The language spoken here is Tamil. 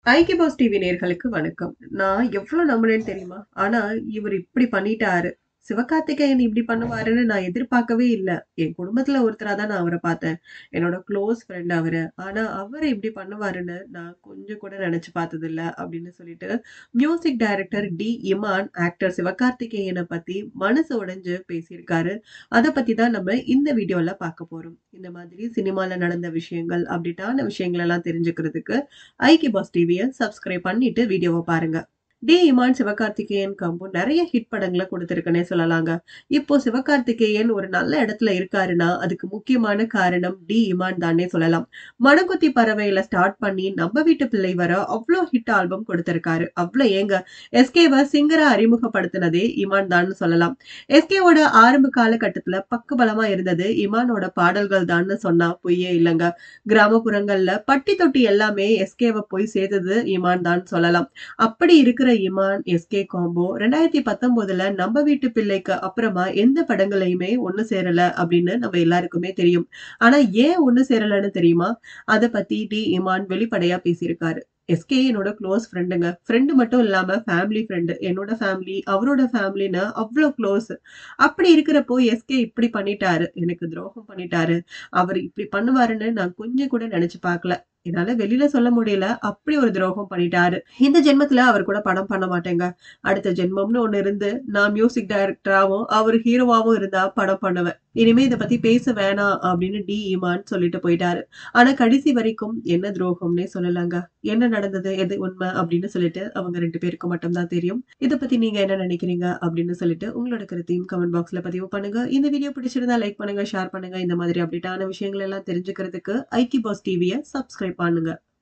ஐக்கிய பாஸ் டிவி நேயர்களுக்கு வணக்கம். நான் எவ்ளோ நம்புனேன்னு தெரியுமா? ஆனா, இவரு இப்படி பண்ணிட்டாரு. சிவகார்த்திகேயன் இப்படி பண்ணுவாருன்னு நான் எதிர்பார்க்கவே இல்ல. என் குடும்பத்துல ஒருத்தரா தான் நான் அவர பார்த்தேன். என்னோட க்ளோஸ் ஃப்ரெண்ட் அவரு. ஆனா, அவரு இப்படி பண்ணுவாருன்னு நான் கொஞ்சம் கூட நெனச்சு பார்த்ததில்ல அப்படின்னு சொல்லிட்டு, music director D. Imman actor சிவகார்த்திகேயன பத்தி மனசு உடைஞ்சு பேசியிருக்காரு. அத பத்தி தான் நம்ம இந்த வீடியோல பார்க்க போறோம். இந்த மாதிரி சினிமால நடந்த விஷயங்கள், அப்டேட்டான விஷயங்கள் எல்லாம் தெரிஞ்சுக்கிறதுக்கு ஐக்கிய பாஸ் டிவிய சப்ஸ்கிரைப் பண்ணிட்டு வீடியோவ பாருங்க. டி. இமான் சிவகார்த்திகேயன் காம்போ நெறைய ஹிட் படங்கள குடுத்திருக்குன்னே சொல்லலாங்க. இப்போ சிவகார்த்திகேயன் ஒரு நல்ல இடத்துல இருக்காருன்னா, அதுக்கு முக்கியமான காரணம் டி. இமான் தான்னே சொல்லலாம். மனங்கொத்தி பறவையில ஸ்டார்ட் பண்ணி நம்ம வீட்டு பிள்ளை வர அவ்ளோ ஹிட் ஆல்பம் குடுத்திருக்காரு. அவ்ளோ ஏங்க. எஸ்.கே.வ சிங்கரா அறிமுகப்படுத்தினதே இமான் தான்னு சொல்லலாம். எஸ்.கே.வோட ஆரம்ப காலகட்டத்துல பக்கபலமா இருந்தது இமானோட பாடல்கள் தான்னு சொன்னா பொய்யே இல்லங்க. கிராமப்புறங்கள்ல பட்டி தொட்டி எல்லாமே எஸ்.கே.வ போய் சேர்த்தது இமான் தான்னு சொல்லலாம். அப்படி இருக்கிற இமான், எஸ்.கே காம்போ 2019ல நம்ம வீட்டு பிள்ளைக்கு அப்புறமா எந்த படங்கள்லயுமே ஒண்ணு சேரல அப்படின்னு நம்ம எல்லாருக்குமே தெரியும். ஆனா ஏன் ஒண்ணு சேரலன்னு தெரியுமா? அத பத்தி டி. இமான் வெளிப்படையா பேசியிருக்காரு. எஸ்.கே என்னோட க்ளோஸ் ஃப்ரெண்டுங்க. ஃப்ரெண்ட் மட்டும் இல்லாம ஃபேமிலி ஃப்ரெண்ட். என்னோட ஃபேமிலி, அவரோட ஃபேமிலின்னு அவ்ளோ க்ளோஸ். அப்படி இருக்கிறப்போ எஸ்.கே இப்படி பண்ணிட்டாரு. எனக்கு துரோகம் பண்ணிட்டாரு. அவரு இப்படி பண்ணுவாருன்னு நான் கொஞ்சம் கூட நெனச்சு பார்க்கல. என்னால வெளில சொல்ல முடியல. அப்படி ஒரு துரோகம் பண்ணிட்டாரு. இந்த ஜென்மத்துல அவர் கூட படம் பண்ண மாட்டேங்க. அடுத்த ஜென்மம்னு ஒண்ணு இருந்து, நான் மியூசிக் டைரக்டராவும், அவரு ஹீரோவாவும் இருந்தா படம் பண்ணுவேன். இனிமே இத பத்தி பேச வேணாம் அப்படின்னு டி. இமான் சொல்லிட்டு போயிட்டாரு. ஆனா கடைசி வரைக்கும் என்ன துரோகம்னே சொல்லலங்க. என்ன நடந்தது? எது உண்மை? அப்படின்னு சொல்லிட்டு அவங்க 2 பேருக்கும் மட்டும் தான் தெரியும். இத பத்தி நீங்க என்ன நெனைக்கிறீங்க? அப்படின்னு சொல்லிட்டு உங்களோட கருத்தையும் கமெண்ட் பாக்ஸ்ல பதிவு பண்ணுங்க. இந்த வீடியோ பிடிச்சிருந்தா லைக் பண்ணுங்க, ஷேர் பண்ணுங்க. இந்த மாதிரி அப்டேட்டான விஷயங்கள் எல்லாம் தெரிஞ்சுக்கிறதுக்கு ஐக்கிய பாஸ் டிவிய சப்ஸ்கிரைப் பண்ணுங்க.